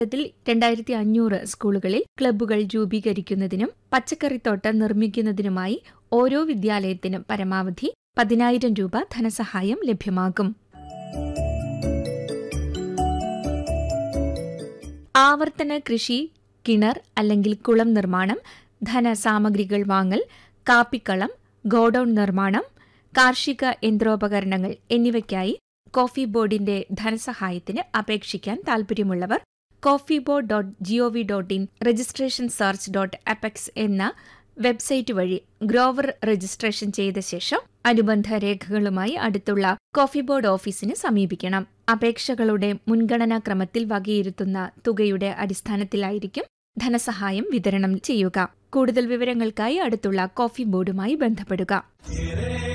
ത്തിൽ രണ്ടായിരത്തി അഞ്ഞൂറ് സ്കൂളുകളിൽ ക്ലബ്ബുകൾ രൂപീകരിക്കുന്നതിനും പച്ചക്കറിത്തോട്ടം നിർമ്മിക്കുന്നതിനുമായി ഓരോ വിദ്യാലയത്തിനും പരമാവധി പതിനായിരം രൂപ ധനസഹായം ലഭ്യമാകും ആവർത്തന കൃഷി കിണർ അല്ലെങ്കിൽ കുളം നിർമ്മാണം ധനസാമഗ്രികൾ വാങ്ങൽ കാപ്പിക്കളം ഗോഡൌൺ നിർമ്മാണം കാർഷിക യന്ത്രോപകരണങ്ങൾ എന്നിവയ്ക്കായി കോഫി ബോർഡിന്റെ ധനസഹായത്തിന് അപേക്ഷിക്കാൻ താൽപ്പര്യമുള്ളവർ coffee board dot GOV dot in registration search dot apex എന്ന വെബ്സൈറ്റ് വഴി ഗ്രോവർ രജിസ്ട്രേഷൻ ചെയ്ത ശേഷം അനുബന്ധ രേഖകളുമായി അടുത്തുള്ള കോഫി ബോർഡ് ഓഫീസിന് സമീപിക്കണം അപേക്ഷകളുടെ മുൻഗണനാ ക്രമത്തിൽ വകയിരുത്തുന്ന തുകയുടെ അടിസ്ഥാനത്തിലായിരിക്കും ധനസഹായം വിതരണം ചെയ്യുക കൂടുതൽ വിവരങ്ങൾക്കായി അടുത്തുള്ള കോഫി ബോർഡുമായി ബന്ധപ്പെടുക